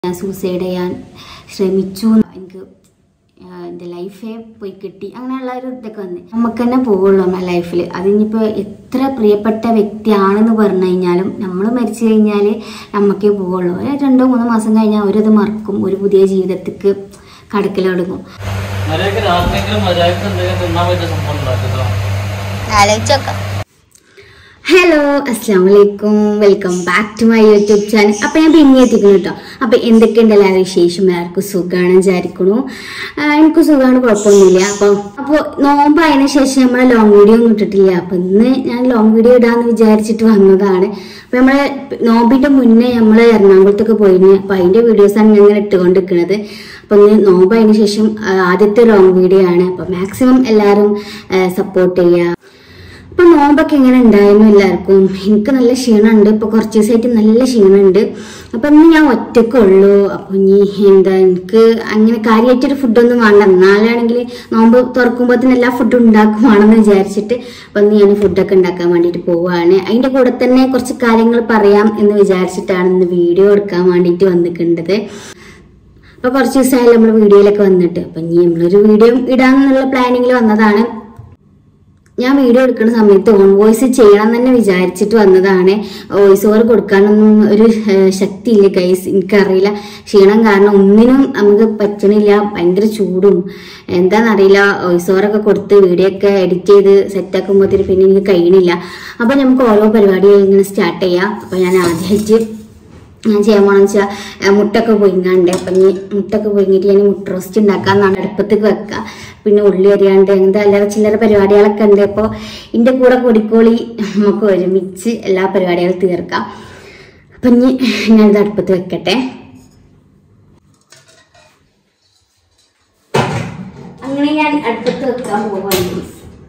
ഞാൻ സൂസൈഡ് ചെയ്യാൻ ശ്രമിച്ചു എനിക്ക് ആഹ് എൻ്റെ ലൈഫേ പോയി കിട്ടി അങ്ങനെയുള്ള ഒരു ഇതൊക്കെ വന്ന് നമുക്ക് തന്നെ പോവുള്ളൂ നമ്മുടെ ലൈഫിൽ അതിനിപ്പോൾ എത്ര പ്രിയപ്പെട്ട വ്യക്തിയാണെന്ന് പറഞ്ഞു കഴിഞ്ഞാലും നമ്മൾ മരിച്ചു കഴിഞ്ഞാൽ നമുക്കേ പോവുള്ളൂ ഒരു രണ്ടോ മൂന്നോ മാസം കഴിഞ്ഞാൽ അവരത് മറക്കും ഒരു പുതിയ ജീവിതത്തിക്ക് കടക്കൽ തുടങ്ങും മര്യാദക്ക് രാത്രിയെങ്കിലും മര്യാദക്ക് എന്തെങ്കിലും തിന്നാൻ പറ്റിയ സംഭവം ഉണ്ടാക്കുക ആലോചിച്ചോക്കാം ഹലോ അസ്സാം വലൈക്കും welcome back to my YouTube channel അപ്പം ഞാൻ പിന്നെ എത്തിക്കുന്നു കേട്ടോ അപ്പം എന്തൊക്കെയുണ്ട് എല്ലാവരും വിശേഷം എല്ലാവർക്കും സുഖമാണ് വിചാരിക്കണു ആ, എനിക്ക് സുഖമാണ് കുഴപ്പമൊന്നുമില്ല അപ്പം അപ്പോൾ നോമ്പായതിനു ശേഷം നമ്മൾ ലോങ് വീഡിയോ ഒന്നും ഇട്ടിട്ടില്ല അപ്പം ഇന്ന് ഞാൻ ലോങ് വീഡിയോ ഇടാന്ന് വിചാരിച്ചിട്ട് വന്നതാണ് അപ്പം നമ്മളെ നോമ്പിന്റെ മുന്നേ നമ്മൾ എറണാകുളത്തൊക്കെ പോയിരുന്നു അപ്പം അതിന്റെ വീഡിയോസാണ് ഞാൻ ഇങ്ങനെ ഇട്ടുകൊണ്ടിരിക്കുന്നത് അപ്പം ഇന്ന് നോമ്പായതിനു ശേഷം ആ, ആദ്യത്തെ ലോങ് വീഡിയോ ആണ് അപ്പം മാക്സിമം എല്ലാവരും സപ്പോർട്ട് ചെയ്യുക അപ്പൊ നോമ്പൊക്കെ എങ്ങനെ ഉണ്ടായിരുന്നു എല്ലാവർക്കും എനിക്ക് നല്ല ക്ഷീണമുണ്ട് ഇപ്പൊ കുറച്ച് ദിവസമായിട്ട് നല്ല ക്ഷീണമുണ്ട് അപ്പൊ ഇന്ന് ഞാൻ ഒറ്റക്കുള്ളൂ അപ്പൊ ഇനി എന്താ എനിക്ക് അങ്ങനെ കാര്യമായിട്ടൊരു ഫുഡൊന്നും വേണ്ട എന്നാലാണെങ്കിൽ നോമ്പ് തുറക്കുമ്പോൾ എല്ലാ ഫുഡും ഉണ്ടാക്കുവാണെന്ന് വിചാരിച്ചിട്ട് അപ്പൊ ഇന്ന് ഞാൻ ഫുഡൊക്കെ ഉണ്ടാക്കാൻ വേണ്ടിയിട്ട് പോവുകയാണ് അതിന്റെ കൂടെ തന്നെ കുറച്ച് കാര്യങ്ങൾ പറയാം എന്ന് വിചാരിച്ചിട്ടാണ് ഇന്ന് വീഡിയോ എടുക്കാൻ വേണ്ടിയിട്ട് വന്നിട്ടുണ്ടത് അപ്പൊ കുറച്ച് ദിവസമായാലും നമ്മൾ വീഡിയോയിലൊക്കെ വന്നിട്ട് അപ്പൊ ഇനി നമ്മളൊരു വീഡിയോ ഇടാന്നുള്ള പ്ലാനിങ്ങിൽ വന്നതാണ് ഞാൻ വീഡിയോ എടുക്കുന്ന സമയത്ത് ഓൺ വോയിസ് ചെയ്യണം എന്ന് തന്നെ വിചാരിച്ചിട്ട് വന്നതാണ് വോയിസ് ഓവർ കൊടുക്കാനൊന്നും ഒരു ഏഹ്, ശക്തിയില്ല ഗൈസ് എനിക്കറിയില്ല ക്ഷീണം കാരണം ഒന്നിനും നമുക്ക് പറ്റണില്ല ഭയങ്കര ചൂടും എന്താണെന്നറിയില്ല വോയിസ് ഓവറൊക്കെ കൊടുത്ത് വീഡിയോ ഒക്കെ എഡിറ്റ് ചെയ്ത് സെറ്റാക്കുമ്പോഴത്തേന് പിന്നെ എനിക്ക് കഴിയണില്ല അപ്പൊ നമുക്ക് ഓരോ പരിപാടികൾ ഇങ്ങനെ സ്റ്റാർട്ട് ചെയ്യാം അപ്പൊ ഞാൻ ആദ്യമായിട്ട് ഞാൻ ചെയ്യാൻ പോണെന്ന് വെച്ചാൽ മുട്ടൊക്കെ പൊയിങ്ങാണ്ട് അപ്പം ഇനി മുട്ടൊക്കെ പൊയിങ്ങിട്ട് ഞാൻ മുട്ട റോസ്റ്റ് ഉണ്ടാക്കാന്നാണ് അടുപ്പത്തേക്ക് വെക്കുക പിന്നെ ഉള്ളി അരിയാണ്ട് എന്താ അല്ലാതെ ചില്ലറ പരിപാടികളൊക്കെ ഉണ്ട് അപ്പോൾ ഇതിൻ്റെ കൂടെ കൊടിക്കോളി നമുക്ക് ഒരുമിച്ച് എല്ലാ പരിപാടികളും തീർക്കാം അപ്പം ഇനി ഞാനിത് അടുപ്പത്ത് വെക്കട്ടെ അങ്ങനെ ഞാൻ അടുപ്പത്ത് വെക്കാൻ പോവാണ്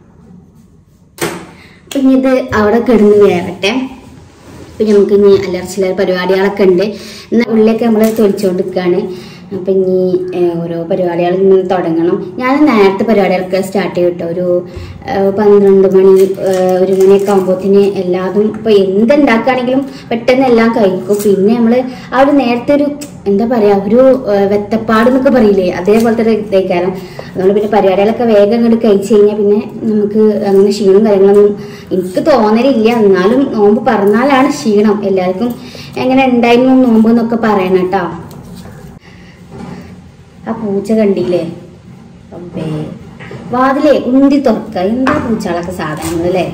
അപ്പം ഇനി ഇത് അവിടെ കിടന്ന് വേവട്ടെ അപ്പം നമുക്ക് ഇനി അല്ലറ ചില്ലറ പരിപാടികളൊക്കെ ഉണ്ട് എന്നാൽ ഉള്ളിലൊക്കെ നമ്മൾ തൊലിച്ചുകൊണ്ടിരിക്കുകയാണ് അപ്പം ഇനി ഏഹ്, ഓരോ പരിപാടികൾ ഇങ്ങനെ തുടങ്ങണം ഞാൻ നേരത്തെ പരിപാടികളൊക്കെ സ്റ്റാർട്ട് ചെയ്യും കേട്ടോ ഒരു ഏഹ്, പന്ത്രണ്ട് മണി ഏഹ്, ഒരു മണിയൊക്കെ ആകുമ്പോഴത്തേന് എല്ലാതും ഇപ്പോൾ എന്തുണ്ടാക്കുകയാണെങ്കിലും പെട്ടെന്ന് എല്ലാം കഴിക്കും പിന്നെ നമ്മൾ ആ ഒരു നേരത്തെ ഒരു എന്താ പറയാ ഒരു ഏഹ്, വെത്തപ്പാട് എന്നൊക്കെ പറയില്ലേ അതേപോലത്തെ ഒരു ഇതേക്കാരം അതുകൊണ്ട് പിന്നെ പരിപാടികളൊക്കെ വേഗം അങ്ങോട്ട് കഴിച്ചു കഴിഞ്ഞാൽ പിന്നെ നമുക്ക് അങ്ങനെ ക്ഷീണം കാര്യങ്ങളൊന്നും എനിക്ക് തോന്നലില്ല എന്നാലും നോമ്പ് പറഞ്ഞാലാണ് ക്ഷീണം എല്ലാവർക്കും എങ്ങനെ ഉണ്ടായിരുന്നു നോമ്പ് എന്നൊക്കെ പറയണം കേട്ടോ ആ പൂച്ച കണ്ടില്ലേ അമ്പേ വാതിലേ ഉന്തി തുറക്ക എന്താ പൂച്ചകളൊക്കെ സാധനങ്ങൾ അല്ലേ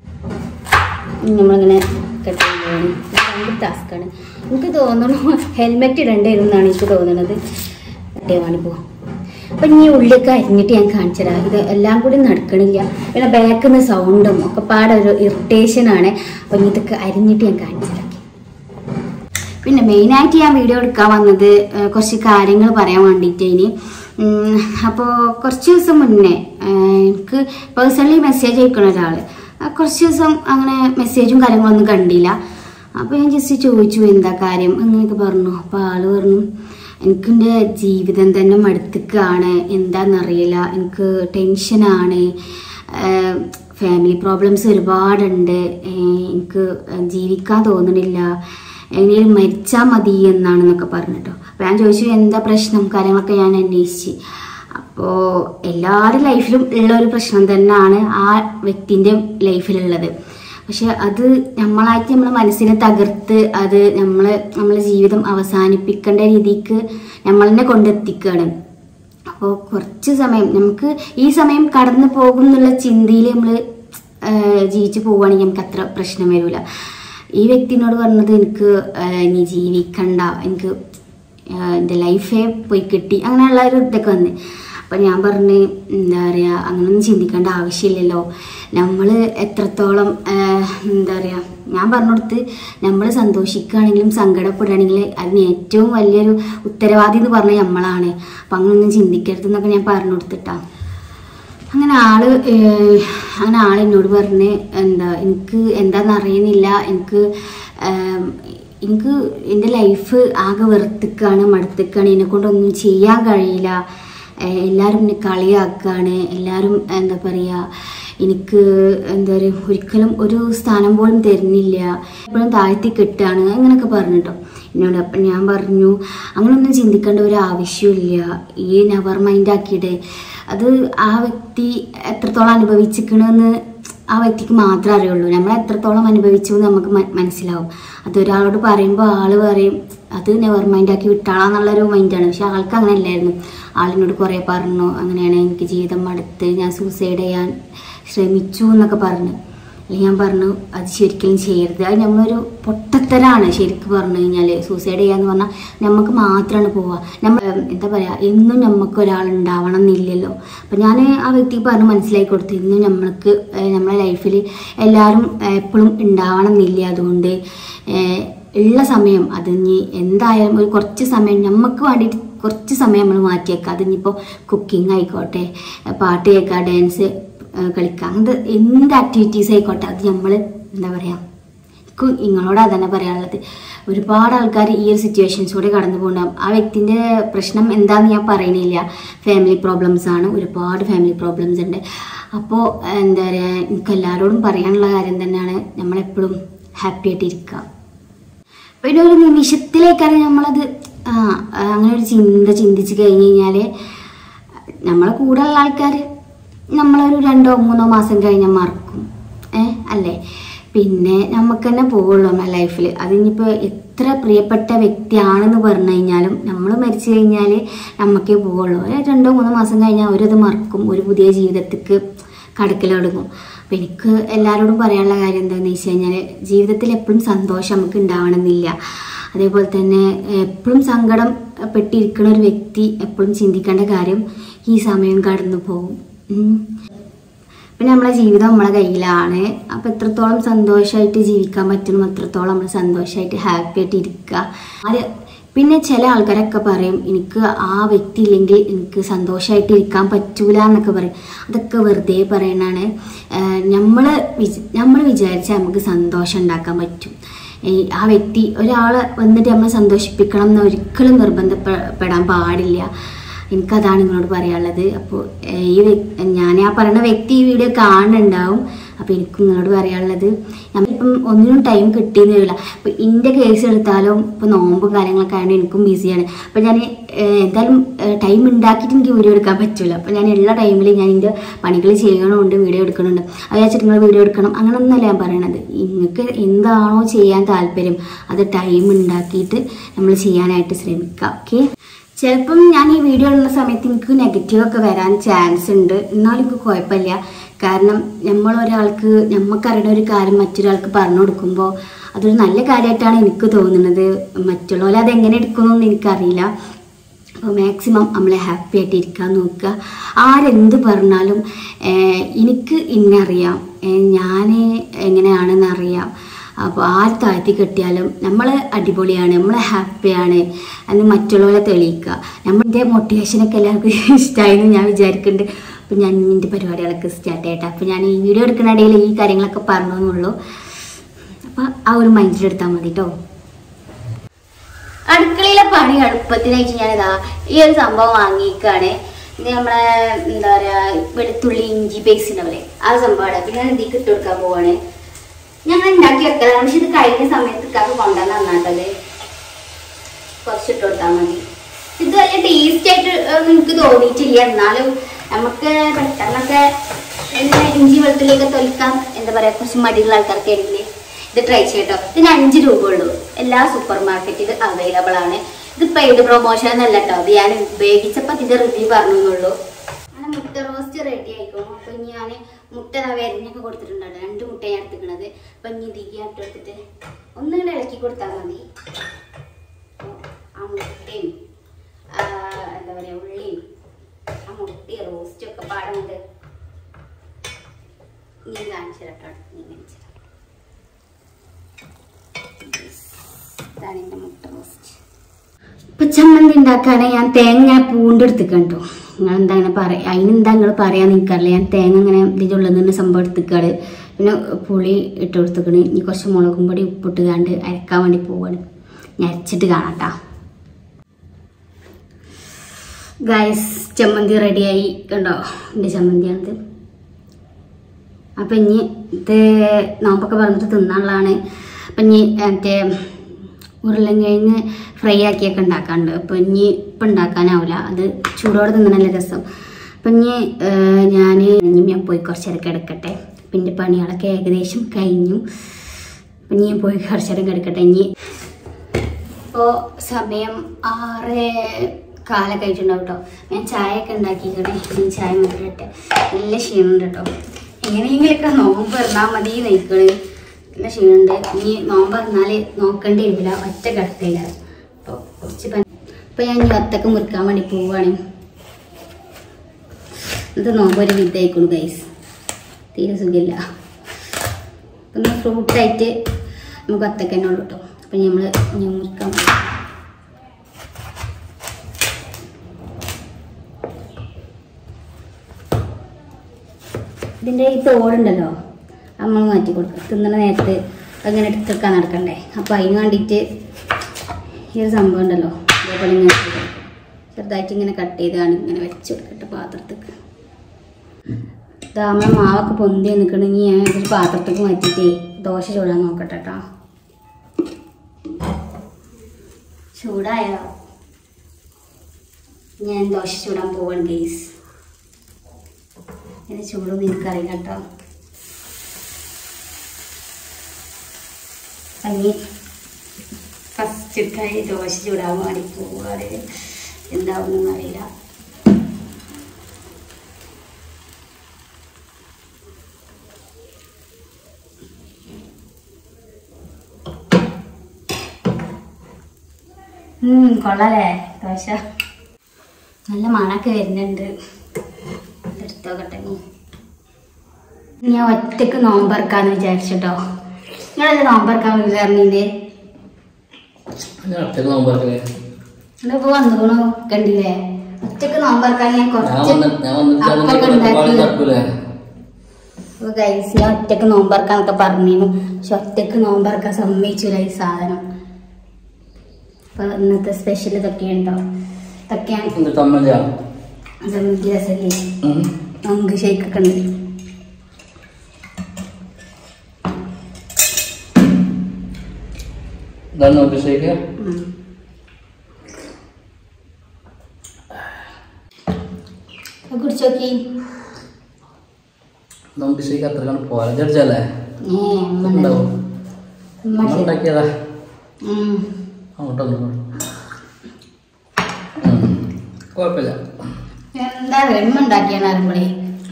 നമ്മളിങ്ങനെ കെട്ടിയാണ് ഭയങ്കര ടാസ്ക്കാണ് എനിക്ക് തോന്നുന്നു ഹെൽമെറ്റ് ഇടേണ്ടിയിരുന്നാണ് എനിക്ക് തോന്നുന്നത് കട്ടിയവാണി പോവാം അപ്പൊ ഇനി ഉള്ളിയൊക്കെ അരിഞ്ഞിട്ട് ഞാൻ കാണിച്ചു തരാം ഇത് എല്ലാം കൂടി നടക്കണില്ല പിന്നെ ബാക്കിൽ നിന്ന് സൗണ്ടും ഒക്കെ പാടെ ഒരു ഇറിറ്റേഷൻ ആണ് അപ്പൊ ഇനി ഇതൊക്കെ അരിഞ്ഞിട്ട് ഞാൻ കാണിച്ചു തരാം പിന്നെ മെയിനായിട്ട് ഞാൻ വീഡിയോ എടുക്കാൻ വന്നത് ഏഹ്, കുറച്ച് കാര്യങ്ങൾ പറയാൻ വേണ്ടിയിട്ട് ഇനി അപ്പോൾ കുറച്ച് ദിവസം മുന്നേ ഏഹ്, എനിക്ക് പേഴ്സണലി മെസ്സേജ് അയക്കണ ഒരാൾ കുറച്ച് ദിവസം അങ്ങനെ മെസ്സേജും കാര്യങ്ങളൊന്നും കണ്ടില്ല അപ്പോൾ ഞാൻ ജസ്റ്റ് ചോദിച്ചു എന്താ കാര്യം അങ്ങനെയൊക്കെ പറഞ്ഞു അപ്പോൾ ആള് പറഞ്ഞു എനിക്ക് എൻ്റെ ജീവിതം തന്നെ മടുത്തിക്കാണ് എന്താണെന്നറിയില്ല എനിക്ക് ടെൻഷനാണ് ഫാമിലി പ്രോബ്ലംസ് ഒരുപാടുണ്ട് ഏഹ് എനിക്ക് ജീവിക്കാൻ തോന്നണില്ല എങ്ങനെയും മരിച്ചാൽ മതി എന്നാണെന്നൊക്കെ പറഞ്ഞിട്ടോ അപ്പോൾ ഞാൻ ചോദിച്ചു എന്താ പ്രശ്നം കാര്യങ്ങളൊക്കെ ഞാൻ അന്വേഷിച്ച് അപ്പോൾ എല്ലാവരുടെ ലൈഫിലും ഉള്ള ഒരു പ്രശ്നം തന്നെയാണ് ആ വ്യക്തിൻ്റെ ലൈഫിലുള്ളത് പക്ഷെ അത് നമ്മളായിട്ട് നമ്മളെ മനസ്സിനെ തകർത്ത് അത് നമ്മൾ നമ്മളെ ജീവിതം അവസാനിപ്പിക്കേണ്ട രീതിക്ക് നമ്മൾ തന്നെ കൊണ്ടെത്തിക്കുകയാണ് അപ്പോൾ കുറച്ച് സമയം നമുക്ക് ഈ സമയം കടന്നു പോകും എന്നുള്ള ചിന്തയിൽ നമ്മൾ ജീവിച്ചു പോവുകയാണെങ്കിൽ നമുക്ക് അത്ര പ്രശ്നം വരില്ല ഈ വ്യക്തിനോട് പറഞ്ഞത് എനിക്ക് ആഹ് ഇനി ജീവിക്കണ്ട എനിക്ക് ആഹ് എൻ്റെ ലൈഫേ പോയി കിട്ടി അങ്ങനെയുള്ള ഒരു ഇതൊക്കെ വന്ന് അപ്പം ഞാൻ പറഞ്ഞ് എന്താ പറയുക അങ്ങനൊന്നും ചിന്തിക്കേണ്ട ആവശ്യമില്ലല്ലോ നമ്മൾ എത്രത്തോളം ആഹ് എന്താ പറയുക ഞാൻ പറഞ്ഞു കൊടുത്ത് നമ്മൾ സന്തോഷിക്കുകയാണെങ്കിലും സങ്കടപ്പെടുകയാണെങ്കിലും അതിന് ഏറ്റവും വലിയൊരു ഉത്തരവാദി എന്ന് പറഞ്ഞാൽ നമ്മളാണ് അപ്പം അങ്ങനൊന്നും ചിന്തിക്കരുതെന്നൊക്കെ ഞാൻ പറഞ്ഞു കൊടുത്തിട്ടാണ് അങ്ങനെ ആള് ഏഹ്, അങ്ങനെ ആൾ എന്നോട് പറഞ്ഞ് എന്താ എനിക്ക് എന്താന്ന് അറിയുന്നില്ല എനിക്ക് ഏം, എനിക്ക് എൻ്റെ ലൈഫ് ആകെ വെറുത്തിക്കാണ് മടുത്തിക്കാണ് എന്നെ കൊണ്ടൊന്നും ചെയ്യാൻ കഴിയില്ല ഏഹ്, എല്ലാവരും എന്നെ കളിയാക്കാണ് എല്ലാവരും എന്താ പറയുക എനിക്ക് എന്താ പറയുക ഒരിക്കലും ഒരു സ്ഥാനം പോലും തരുന്നില്ല എപ്പോഴും താഴ്ത്തി കെട്ടാണ് അങ്ങനെയൊക്കെ പറഞ്ഞിട്ടോ എന്നോട് അപ്പം ഞാൻ പറഞ്ഞു അങ്ങനൊന്നും ചിന്തിക്കേണ്ട ഒരു ആവശ്യമില്ല ഈ നെവർ മൈൻഡ് ആക്കിയിട്ട് അത് ആ വ്യക്തി എത്രത്തോളം അനുഭവിച്ചിരിക്കണമെന്ന് ആ വ്യക്തിക്ക് മാത്രമേ അറിയുള്ളൂ നമ്മൾ എത്രത്തോളം അനുഭവിച്ചു എന്ന് നമുക്ക് മ- മനസ്സിലാവും അത് ഒരാളോട് പറയുമ്പോൾ ആൾ പറയും അത് നെവർ മൈൻഡ് ആക്കി വിട്ടാളാന്നുള്ളൊരു മൈൻഡാണ് പക്ഷെ ആൾക്ക് അങ്ങനെ അല്ലായിരുന്നു ആളിനോട് കുറേ പറഞ്ഞു അങ്ങനെയാണ് എനിക്ക് ജീവിതം മടുത്ത് ഞാൻ സൂസൈഡ് ചെയ്യാൻ ശ്രമിച്ചു എന്നൊക്കെ പറഞ്ഞു അല്ലെങ്കിൽ ഞാൻ പറഞ്ഞു അത് ശരിക്കും ചെയ്യരുത് അത് നമ്മളൊരു പൊട്ടത്തരാണ് ശരിക്കും പറഞ്ഞു കഴിഞ്ഞാൽ സൂസൈഡ് ചെയ്യാന്ന് പറഞ്ഞാൽ നമുക്ക് മാത്രമാണ് പോവുക നമ്മൾ ഉം, എന്താ പറയുക എന്നും നമുക്ക് ഒരാളുണ്ടാവണം എന്നില്ലല്ലോ അപ്പം ഞാൻ ആ വ്യക്തിക്ക് പറഞ്ഞ് മനസ്സിലാക്കി കൊടുത്തു ഇന്നും നമ്മൾക്ക് ഏഹ്, നമ്മളെ ലൈഫിൽ എല്ലാവരും എപ്പോഴും ഉണ്ടാവണം എന്നില്ല അതുകൊണ്ട് ഏഹ്, ഉള്ള സമയം അത് ഇനി എന്തായാലും ഒരു കുറച്ച് സമയം നമുക്ക് വേണ്ടിയിട്ട് കുറച്ച് സമയം നമ്മൾ മാറ്റിയേക്കാം അതിനിപ്പോൾ കുക്കിംഗ് ആയിക്കോട്ടെ പാട്ട് കേൾക്കുക ഡാൻസ് കളിക്കുക അങ്ങനത്തെ എന്ത് ആക്ടിവിറ്റീസ് ആയിക്കോട്ടെ അത് നമ്മൾ എന്താ പറയുക എനിക്ക് നിങ്ങളോട് അതന്നെ പറയാനുള്ളത് ഒരുപാട് ആൾക്കാർ ഈ ഒരു സിറ്റുവേഷൻസൂടെ കടന്നു പോകുന്നുണ്ടാവും ആ വ്യക്തിൻ്റെ പ്രശ്നം എന്താണെന്ന് ഞാൻ പറയണില്ല ഫാമിലി പ്രോബ്ലംസ് ആണ് ഒരുപാട് ഫാമിലി പ്രോബ്ലംസ് ഉണ്ട് അപ്പോൾ എന്താ പറയുക എനിക്ക് എല്ലാവരോടും പറയാനുള്ള കാര്യം തന്നെയാണ് നമ്മളെപ്പോഴും ഹാപ്പി ആയിട്ടിരിക്കുക പിന്നെ ഒരു നിമിഷത്തിലേക്കാണ് നമ്മളത് ആ ആ, അങ്ങനെ ഒരു ചിന്ത ചിന്തിച്ച് കഴിഞ്ഞ് കഴിഞ്ഞാൽ നമ്മളെ കൂടെയുള്ള ആൾക്കാർ നമ്മളൊരു രണ്ടോ മൂന്നോ മാസം കഴിഞ്ഞാൽ മറക്കും ഏ അല്ലേ പിന്നെ നമുക്ക് തന്നെ പോവുള്ളൂ നമ്മുടെ ലൈഫിൽ അതിനിപ്പോൾ എത്ര പ്രിയപ്പെട്ട വ്യക്തിയാണെന്ന് പറഞ്ഞു കഴിഞ്ഞാലും നമ്മൾ മരിച്ചു കഴിഞ്ഞാൽ നമുക്കേ പോവുള്ളൂ ഒരു രണ്ടോ മൂന്നോ മാസം കഴിഞ്ഞാൽ അവരത് മറക്കും ഒരു പുതിയ ജീവിതത്തിക്ക് കടക്കൽ തുടങ്ങും അപ്പം എനിക്ക് എല്ലാവരോടും പറയാനുള്ള കാര്യം എന്താണെന്ന് വെച്ച് കഴിഞ്ഞാൽ ജീവിതത്തിൽ എപ്പോഴും സന്തോഷം നമുക്ക് ഉണ്ടാവണമെന്നില്ല അതേപോലെ തന്നെ എപ്പോഴും സങ്കടം പെട്ടിരിക്കുന്ന ഒരു വ്യക്തി എപ്പോഴും ചിന്തിക്കേണ്ട കാര്യം ഈ സമയം കടന്നു പോകും ഉം. പിന്നെ നമ്മളെ ജീവിതം നമ്മളെ കയ്യിലാണ് അപ്പം എത്രത്തോളം സന്തോഷമായിട്ട് ജീവിക്കാൻ പറ്റണം അത്രത്തോളം നമ്മൾ സന്തോഷമായിട്ട് ഹാപ്പി ആയിട്ട് ഇരിക്കുക അത് പിന്നെ ചില ആൾക്കാരൊക്കെ പറയും എനിക്ക് ആ വ്യക്തി ഇല്ലെങ്കിൽ എനിക്ക് സന്തോഷമായിട്ട് ഇരിക്കാൻ പറ്റൂല എന്നൊക്കെ പറയും അതൊക്കെ വെറുതെ പറയണാണ് നമ്മൾ നമ്മൾ വിചാരിച്ചാൽ നമുക്ക് സന്തോഷം ഉണ്ടാക്കാൻ പറ്റും ഈ ആ വ്യക്തി ഒരാളെ വന്നിട്ട് നമ്മൾ സന്തോഷിപ്പിക്കണം എന്ന് ഒരിക്കലും നിർബന്ധപ്പെടാൻ പാടില്ല എനിക്കതാണ് നിങ്ങളോട് പറയാനുള്ളത് അപ്പോൾ ഈ വ്യക്- ഞാൻ ആ പറയുന്ന വ്യക്തി ഈ വീഡിയോ കാണുന്നുണ്ടാവും അപ്പോൾ എനിക്ക് നിങ്ങളോട് പറയാനുള്ളത് നമ്മളിപ്പം ഒന്നിനും ടൈം കിട്ടിയെന്ന് വരില്ല അപ്പോൾ എൻ്റെ കേസ് എടുത്താലും ഇപ്പോൾ നോമ്പും കാര്യങ്ങളൊക്കെ ആയതുകൊണ്ട് എനിക്കും ബിസിയാണ് അപ്പോൾ ഞാൻ എന്തായാലും ടൈം ഉണ്ടാക്കിയിട്ട് എനിക്ക് വീഡിയോ എടുക്കാൻ പറ്റില്ല അപ്പോൾ ഞാൻ എല്ലാ ടൈമിലും ഞാൻ എൻ്റെ പണികൾ ചെയ്യണമുണ്ട് വീഡിയോ എടുക്കണമുണ്ട് അത് വെച്ചിട്ട് നിങ്ങൾ വീഡിയോ എടുക്കണം അങ്ങനെയൊന്നുമല്ല ഞാൻ പറയണത് നിങ്ങൾക്ക് എന്താണോ ചെയ്യാൻ താല്പര്യം അത് ടൈം ഉണ്ടാക്കിയിട്ട് നമ്മൾ ചെയ്യാനായിട്ട് ശ്രമിക്കുക ഓക്കെ ചിലപ്പം ഞാൻ ഈ വീഡിയോ ഉള്ള സമയത്ത് എനിക്ക് നെഗറ്റീവ് ഒക്കെ വരാൻ ചാൻസ് ഉണ്ട് എന്നാലും എനിക്ക് കുഴപ്പമില്ല കാരണം നമ്മൾ ഒരാൾക്ക് നമുക്കറിയുന്ന ഒരു കാര്യം മറ്റൊരാൾക്ക് പറഞ്ഞു കൊടുക്കുമ്പോൾ അതൊരു നല്ല കാര്യമായിട്ടാണ് എനിക്ക് തോന്നുന്നത് മറ്റുള്ളവർ അതെങ്ങനെ എടുക്കുന്നൊന്നും എനിക്കറിയില്ല അപ്പോൾ മാക്സിമം നമ്മളെ ഹാപ്പി ആയിട്ട് ഇരിക്കാൻ നോക്കുക ആരെന്ത് പറഞ്ഞാലും ഏഹ്, എനിക്ക് ഇന്നറിയാം ഞാൻ എങ്ങനെയാണെന്ന് അറിയാം അപ്പോൾ ആര് താഴ്ത്തി കെട്ടിയാലും നമ്മൾ അടിപൊളിയാണ് നമ്മൾ ഹാപ്പിയാണ് എന്ന് മറ്റുള്ളവരെ തെളിയിക്കുക നമ്മളുടെ മോട്ടിവേഷനൊക്കെ എല്ലാവർക്കും ഇഷ്ടമായെന്ന് ഞാൻ വിചാരിക്കുന്നുണ്ട് അപ്പോൾ ഞാൻ എൻ്റെ പരിപാടികളൊക്കെ സ്റ്റാർട്ട് ചെയ്യട്ടെ അപ്പോൾ ഞാൻ ഈ വീഡിയോ എടുക്കുന്ന ഇടയിൽ ഈ കാര്യങ്ങളൊക്കെ പറഞ്ഞു എന്നുള്ളൂ അപ്പോൾ ആ ഒരു മൈൻഡിൽ എടുത്താൽ മതി കേട്ടോ അടുക്കളയിലെ പണി എളുപ്പത്തിനായിട്ട് ഞാനിതാ ഈ ഒരു സംഭവം വാങ്ങിക്കാണ് ഇത് നമ്മളെ എന്താ പറയാ വെളുത്തുള്ളി ഇഞ്ചി പേസ്റ്റ് ഉണ്ടാവില്ലേ ആ സംഭവമാണ് പിന്നെ ഞാൻ ഇതിക്ക് ഇട്ട് കൊടുക്കാൻ പോവാണ് ഞങ്ങൾ ഉണ്ടാക്കി വെക്കലാണ് പക്ഷെ ഇത് കഴിഞ്ഞ സമയത്ത് ഇക്കാക്ക് കൊണ്ടുവന്ന് നന്നാട്ടത് കുറച്ച് ഇട്ട് കൊടുത്താൽ മതി ഇത് വലിയ ടേസ്റ്റ് ആയിട്ട് ഒന്നും എനിക്ക് തോന്നിയിട്ടില്ല എന്നാലും നമുക്ക് പെട്ടെന്നൊക്കെ ഇങ്ങനെ ഇഞ്ചി വെളുത്തുള്ളിയൊക്കെ തൊലിക്കാൻ എന്താ പറയാ കുറച്ച് മടിയുള്ള ആൾക്കാർക്ക് ആണെങ്കിൽ ഇത് ട്രൈ ചെയ്യട്ടോ ഇതിന് അഞ്ച് രൂപ ഉള്ളൂ എല്ലാ സൂപ്പർ മാർക്കറ്റിൽ അവൈലബിൾ ആണ് ഇത് പെയ്ഡ് പ്രൊമോഷൻ എന്നല്ല കേട്ടോ അത് ഞാൻ ഉപയോഗിച്ചപ്പോൾ ഇതിന്റെ റിവ്യൂ പറഞ്ഞുള്ളൂ അങ്ങനെ മുട്ട റോസ്റ്റ് റെഡി ആയിക്കോളും അപ്പൊ ഇനി ഞാൻ മുട്ട ദാ വരഞ്ഞൊക്കെ കൊടുത്തിട്ടുണ്ട് രണ്ട് മുട്ട ഞാൻ എടുത്തിക്കണത് അപ്പൊ ഇനി ഇതിക്ക് ഇട്ട് എടുത്തിട്ട് ഒന്നുകൂടെ ഇളക്കി കൊടുത്താൽ മതി അപ്പൊ ആ മുട്ടയും ആ, എന്താ പറയാ ഉള്ളിയും ആ മുട്ടയും റോസ്റ്റും ഒക്കെ പാടുന്നുണ്ട് നീ കാണിച്ചു തരാം നീ കാണിച്ചു തരാം ഇതാണ് എൻ്റെ മുട്ട റോസ്റ്റ് ഇപ്പൊ ചമ്മന്തി ഉണ്ടാക്കാനെ ഞാൻ തേങ്ങ ഞാൻ പൂണ്ടെടുത്തിക്കാം കേട്ടോ നിങ്ങൾ എന്താ അങ്ങനെ പറയാ അതിനെന്താ നിങ്ങൾ പറയാന്ന് എനിക്കറിയില്ല ഞാൻ തേങ്ങ ഇങ്ങനെ ഇതിൻ്റെ ഉള്ളിൽ നിന്ന് സംഭവം എടുത്തിക്കാണ് പിന്നെ പുളി ഇട്ട് കൊടുത്തിക്കണ് ഇനി കുറച്ച് മുളകും പൊടി ഉപ്പിട്ട് കാണ്ട് അരക്കാൻ വേണ്ടി പോവാണ് ഞാൻ അരച്ചിട്ട് കാണാം ട്ടാ ഗൈസ് ചമ്മന്തി റെഡിയായി കണ്ടോ എൻ്റെ ചമ്മന്തിയാണിത് അപ്പം ഇനി ഇത് നോമ്പൊക്കെ പറഞ്ഞിട്ട് തിന്നാനുള്ളതാണ് അപ്പം ഇനി മറ്റേ ഉരുളൻകിഴങ്ങ് ഫ്രൈ ആക്കിയൊക്കെ ഉണ്ടാക്കാറുണ്ട് അപ്പോൾ ഇനി ഇപ്പം ഉണ്ടാക്കാനാവില്ല അത് ചൂടോടെ തിന്നണല്ലേ രസം അപ്പം ഇനി ഞാൻ ഇനി ഞാൻ പോയി കുറച്ച് നേരം കിടക്കട്ടെ പിന്നെ പണികളൊക്കെ ഏകദേശം കഴിഞ്ഞു അപ്പം ഇനി ഞാൻ പോയി കുറച്ച് നേരം കിടക്കട്ടെ ഇനി ഇപ്പോൾ സമയം ആറ് കാലൊക്കെ ആയിട്ടുണ്ടാവും കേട്ടോ ഞാൻ ചായ ഒക്കെ ഉണ്ടാക്കിക്കണേ ഇനി ചായ മുതലിട്ട് നല്ല ക്ഷീണമുണ്ട് കേട്ടോ എങ്ങനെയെങ്കിലൊക്കെ നോമ്പ് ഇറന്നാൽ മതി നയിക്കണ് നല്ല ക്ഷീണമുണ്ട് ഇനി നോമ്പ് ഇറന്നാൽ നോക്കേണ്ടി വരില്ല ഒറ്റ കിടക്കില്ല അപ്പോൾ കുറച്ച് പനി അപ്പോൾ ഞാൻ ഇനി ഒറ്റക്ക് മുറിക്കാൻ വേണ്ടി പോവുകയാണ് ഇത് നോമ്പ് ഒരു വിദ്യയിക്കണു ഗൈസ് തീരെ സുഖമില്ല അപ്പം ഫ്രൂട്ടായിട്ട് നമുക്ക് ഒറ്റക്ക് തന്നെ ഉള്ളൂ കേട്ടോ അപ്പം നമ്മൾ ഇനി മുറിക്കാൻ പോകും ഇതിൻ്റെ ഈ തോടുണ്ടല്ലോ നമ്മൾ മാറ്റി കൊടുക്കുക തിന്നണ നേരത്ത് അങ്ങനെ എടുത്തെടുക്കാൻ നടക്കണ്ടേ അപ്പോൾ അതിന് വേണ്ടിയിട്ട് ഈ ഒരു സംഭവം ഉണ്ടല്ലോ അതേപോലെ ഇങ്ങനെ ഇട്ട് കൊടുക്കും. ചെറുതായിട്ട് ഇങ്ങനെ കട്ട് ചെയ്താണ് ഇങ്ങനെ വെച്ച് കൊടുക്കട്ടെ പാത്രത്തേക്ക് ഇതാ നമ്മളെ മാവൊക്കെ പൊന്തി നിൽക്കണമെങ്കിൽ ഞാൻ ഒരു പാത്രത്തേക്ക് മാറ്റിയിട്ട് ദോശ ചൂടാൻ നോക്കട്ടെ കേട്ടോ ചൂടായോ ഞാൻ ദോശ ചൂടാൻ പോവാണ് ഗെയ്സ് ഇത് ചൂടൊന്നും എനിക്കറിയില്ല കേട്ടോ അനി ഫസ്റ്റ് കൈ ദോശ ചൂടാൻ വേണ്ടി പോവാറ് എന്താവുന്നൊന്നും അറിയില്ല ഉം, കൊള്ളാലേ ദോശ നല്ല മണമൊക്കെ വരുന്നുണ്ട് എടുത്തോക്കട്ടെ നീ ഞാൻ ഒറ്റക്ക് നോമ്പറക്കാന്ന് വിചാരിച്ചിട്ടോ നിങ്ങളല്ലേ നോമ്പറക്കാൻ വിചാരിച്ചേ ഞാൻ ഒറ്റക്ക് നോമ്പറക്കേ എന്നിപ്പോ വന്നുകണോ കണ്ടില്ലേ ഒറ്റക്ക് നോമ്പറക്കാൻ ഞാൻ ഞാൻ കുറച്ച് വന്ന് ഞാൻ വന്നിട്ട് അപ്പൊക്കെ പാടി ഉണ്ടാക്കി നടക്കൂലേ അപ്പൊ ഗൈസ് ഞാൻ ഒറ്റക്ക് നോമ്പറക്കാന്നൊക്കെ പറഞ്ഞിരുന്നു പക്ഷെ ഒറ്റക്ക് നോമ്പറക്കാൻ സമ്മതിച്ചില്ല ഈ സാധനം അപ്പൊ ഇന്നത്തെ സ്പെഷ്യൽ ഇതൊക്കെയുണ്ടോ ഇതൊക്കെയാണ് എന്ത് തമ്മില്ല അതൊന്നും രസല്ലേ നമുക്ക് ഷേക്കൊക്കെ ഉണ്ട് ഇതാണ് നോക്കി ഷേക്ക് ഉം. അത് കുടിച്ച് നോക്കി നോക്കി ഷേക്ക് അത്ര കണ്ട് പോലെ ജഡ്ജല്ലേ ഏ അമ്മ ഉണ്ടാവും അമ്മ നമ്മൾ ശരി. ഉണ്ടാക്കിയതാ ഉം. അങ്ങോട്ടൊന്നും കുഴപ്പമില്ല എന്താ വെണ്മ ഉണ്ടാക്കിയാണ് അറിയുമ്പോഴേ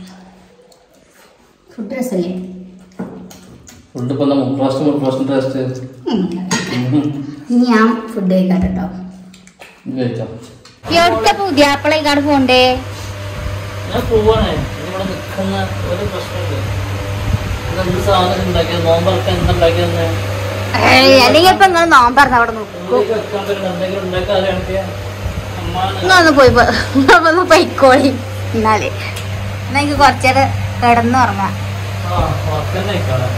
ഫുഡ് രസല്ലേ ഫുഡ് ഇപ്പൊ എന്താ മുപ്രാസ്റ്റ് മുപ്രാസ്റ്റ് ടേസ്റ്റ് ഉം. ഇനി ഞാൻ ഫുഡ് കഴിക്കാം കേട്ടോ കഴിച്ചോ എവിടുത്തെ പുതിയാപ്പിളേക്കാട് പോണ്ടേ ഞാൻ പോവാണേ ഇവിടെ നിൽക്കുന്ന ഒരു പ്രശ്നമില്ല എന്ത് സാധനം ഉണ്ടാക്കിയത് നോമ്പറക്കാൻ എന്തുണ്ടാക്കിയെന്ന് അല്ലെങ്കിൽ ഇപ്പൊ നിങ്ങൾ നോമ്പറന്ന് അവിടെ നോക്കും വെക്കാൻ പറ്റുന്ന എന്തെങ്കിലും ഉണ്ടാക്കാൻ അറിയാണെങ്കിൽ അമ്മാനെ നിങ്ങളൊന്ന് പോയി പോ- നിങ്ങളൊന്ന് പൊയ്ക്കോളി എന്നാല് എന്നാ എനിക്ക് കുറച്ചേരം കിടന്നുറങ്ങാം ആ വർക്കന്നെ ആയിക്കോളെ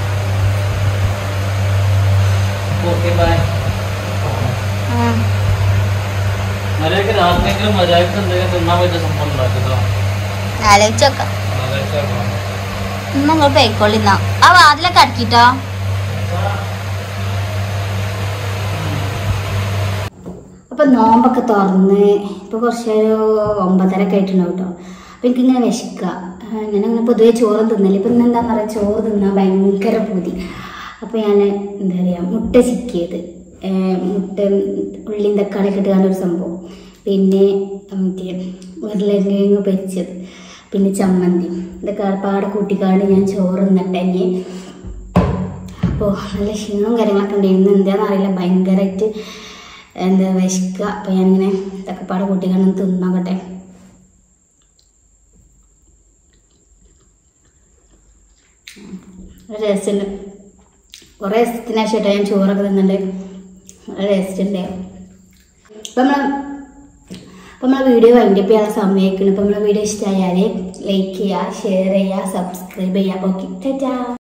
ഓക്കെ ബൈ മര്യാദക്ക് രാത്രിയെങ്കിലും മര്യാദക്ക് എന്തെങ്കിലും തിന്നാൻ പറ്റിയ സംഭവം ഉണ്ടാക്കിട്ടോ ആലോചിച്ചോക്കാം ഇന്ന് നിങ്ങൾ പൊയ്ക്കോളി എന്നാ ആ വാതിലൊക്കെ അടക്കിട്ടോ അപ്പൊ നോമ്പൊക്കെ തുറന്ന് ഇപ്പൊ കുറച്ച് ഒരു ഒമ്പതര ഒക്കെ ആയിട്ടുണ്ടാവും കേട്ടോ അപ്പൊ എനിക്കിങ്ങനെ വിശക്കുക ഞാൻ അങ്ങനെ പൊതുവെ ചോറ് തിന്നല് ഇപ്പൊ ഇന്ന് എന്താന്ന് പറയാ ചോറ് തിന്നാൻ ഭയങ്കര പൂതി അപ്പൊ ഞാൻ എന്താ പറയാ മുട്ട ചിക്കിയത് ഏർ മുട്ട ഉള്ളിയും തക്കാളി ഒക്കെ ഇട്ടുകാണ്ട് ഒരു സംഭവം പിന്നെ മറ്റേ ഉരുളക്കിഴങ്ങ് പൊരിച്ചത് പിന്നെ ചമ്മന്തി ഇതൊക്കെ പാടെ കൂട്ടിക്കാണ്ട് ഞാൻ ചോറ് തിന്നിട്ടെങ്കിൽ അപ്പോൾ നല്ല ക്ഷീണവും കാര്യങ്ങളൊക്കെ ഉണ്ടായിരുന്നു എന്താണെന്ന് അറിയില്ല ഭയങ്കരമായിട്ട് എന്താ വിശക്കുക അപ്പോൾ ഞാനിങ്ങനെ ഇതൊക്കെ പാടെ കൂട്ടിക്കാണ്ട് തിന്നോക്കട്ടെ ഒരു രസമുണ്ട് കുറേ ദിവസത്തിന് ശേഷമായിട്ട് ഞാൻ ചോറൊക്കെ തിന്നുന്നുണ്ട് നല്ല ടേസ്റ്റ് ഉണ്ട് അപ്പം നമ്മൾ അപ്പം നമ്മളെ വീഡിയോ വൈൻഡപ്പ് ചെയ്യാൻ സമയമായിരിക്കണം അപ്പം നമ്മളെ വീഡിയോ ഇഷ്ടമായാൽ ലൈക്ക് ചെയ്യുക ഷെയർ ചെയ്യുക സബ്സ്ക്രൈബ് ചെയ്യുക ഓക്കെ ടാറ്റാ